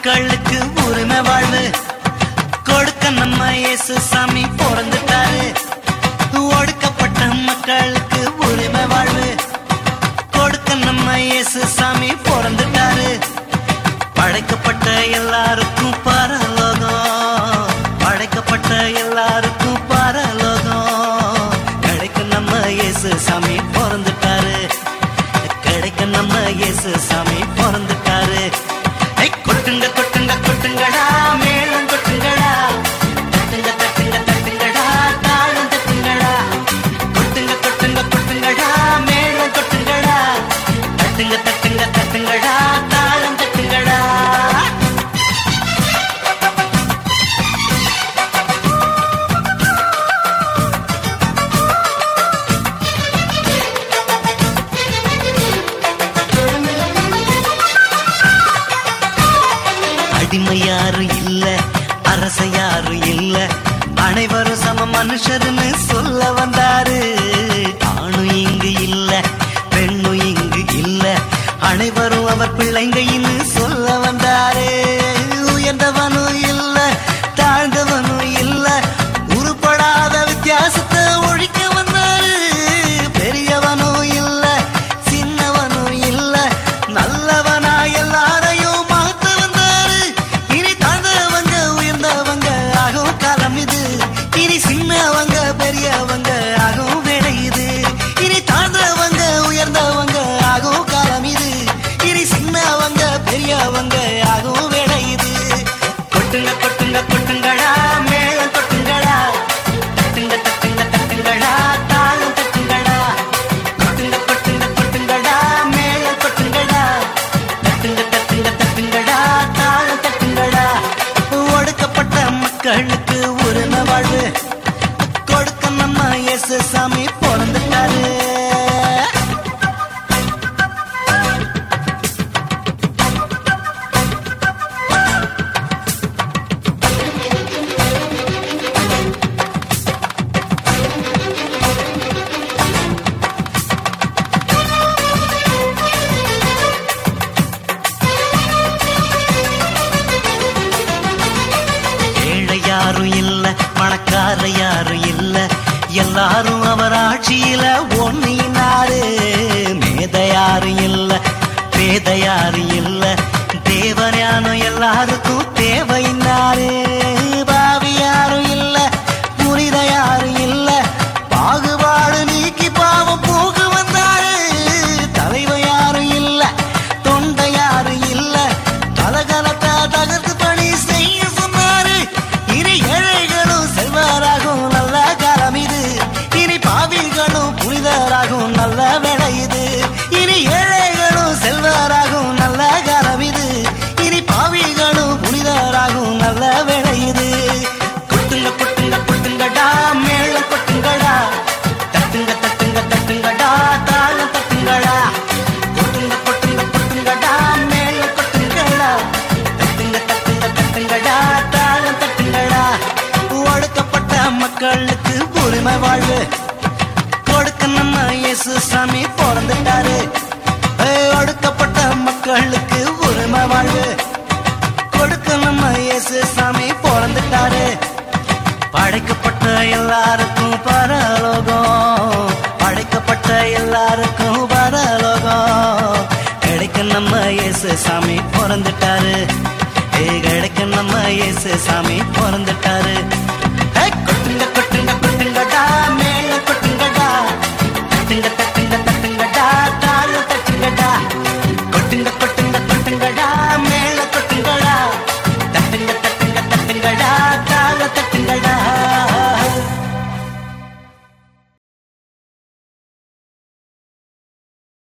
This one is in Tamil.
மக்களுக்கு உரிமை வாழ்வு கொடுக்க நம்ம இயேசு சாமி பிறந்துட்டாரு ஒடுக்கப்பட்ட மக்களுக்கு உரிமை வாழ்வு கொடுக்க நம்ம இயேசு சாமி பிறந்துட்டாரு படைக்கப்பட்ட எல்லாருக்கும் பரலோகம் படைக்கப்பட்ட எல்லாருக்கும் பரலோகம் கிடைக்க நம்ம இயேசு சாமி பிறந்துட்டாரு கிடைக்க நம்ம இயேசு சாமி பிறந்துட்டாரு ஐ, கொட்டுங்க கொட்டுங்க கொட்டுங்கடா மேளம் கொட்டுங்கடா தட்டுங்க தட்டுங்க தட்டுங்கடா தாளம் தட்டுங்கடா கொட்டுங்க கொட்டுங்க கொட்டுங்கடா மேளம் கொட்டுங்கடா தட்டுங்க தட்டுங்க தட்டுங்கடா தாளம் தட்டுங்கடா அடிமை யாரும் இல்ல அரச யாரும் இல்ல அனைவரும் சம மனுஷர்னு சொல்ல வந்தாரு ஆணும் இங்கு இல்ல பெண்ணும் இங்கு இல்ல அனைவரும் அவர் பிள்ளைங்கன்னு சொல்ல வந்தாரு உயர்ந்தவனும் இல்ல தாழ்ந்தவனும் இல்ல உருப்படாத வித்தியாசத்தை ஒழிக்க வந்தாரு பெரியவனும் இல்ல சின்னவனும் இல்ல நல்லவனா எல்லாரையும் மாத்த வந்தாரு இனி தாழ்ந்தவங்க உயர்ந்தவங்க ஆகும் காலம் இது இனி சின்னவங்க பெரியவங்க ஆகும் வேலை இது இனி தாழ்ந்தவங்க உயர்ந்தவங்க ஆகும் காலம் இது இனி சின்னவங்க பெரியவங்க ஆகும் வேலை இது கொட்டுங்க கொட்டுங்க கொட்டுங்கடா மேளம் கொட்டுங்கடா தட்டுங்க தட்டுங்க தட்டுங்கடா தாளம் தட்டுங்கடா கொட்டுங்க கொட்டுங்க கொட்டுங்கடா மேளம் கொட்டுங்கடா தட்டுங்க தட்டுங்க தட்டுங்கடா தாளம் தட்டுங்கடா ஒடுக்கப்பட்ட மக்களுக்கு உரிமை வாழ்வு கொடுக்க நம்ம இயேசு சாமி பிறந்துட்டாரு ஏழை யாரும் இல்ல பணக்கார யாரும் இல்ல எல்லாரும் அவர் ஆட்சியில ஒன்னினாரு மேத யாரும் இல்ல பேத யாரும் இல்ல தேவஞானம் எல்லாருக்கும் தேவையினாரு பாவி யாரும் இல்ல புனித யாரும் இல்ல பாகுபாடு நீக்கி பாவம் போக வந்தாரு தலைவர் யாரும் இல்ல தொண்டை யாரும் இல்ல கலகலத்தா தகர்த்து பணி செய்ய சொன்னாரு இனி ஏழைகளும் செல்வராகும் நல்ல காலம் இது இனி பாவிகளும் புனிதராகும் நல்ல வேலை இது இனி ஏழைகளும் செல்வராகும் நல்ல காலம் இது இனி பாவிகளும் புனிதராகும் நல்ல வேலை இது கொட்டுங்க கொட்டுங்க கொட்டுங்கடா மேளம் கொட்டுங்கடா தட்டுங்க தட்டுங்க தட்டுங்கடா தாளம் தட்டுங்கடா கொட்டுங்க கொட்டுங்க கொட்டுங்கடா மேளம் கொட்டுங்கடா தட்டுங்க தட்டுங்க தட்டுங்கடா தாளம் தட்டுங்கடா ஒடுக்கப்பட்ட மக்களுக்கு உரிமை வாழ்வு கொடுக்க நம்ம இயேசு சாமி பிறந்துட்டாரு ஏய், ஒடுக்கப்பட்ட மக்களுக்கு உரிமை வாழ்வு கொடுக்க நம்ம இயேசு சாமி பிறந்துட்டாரு படைக்கப்பட்ட எல்லாருக்கும் பரலோகம் படைக்கப்பட்ட எல்லாருக்கும் பரலோகம் கிடைக்க நம்ம இயேசு சாமி பிறந்துட்டாரு ஏய், கிடைக்க நம்ம இயேசு சாமி பிறந்துட்டாரு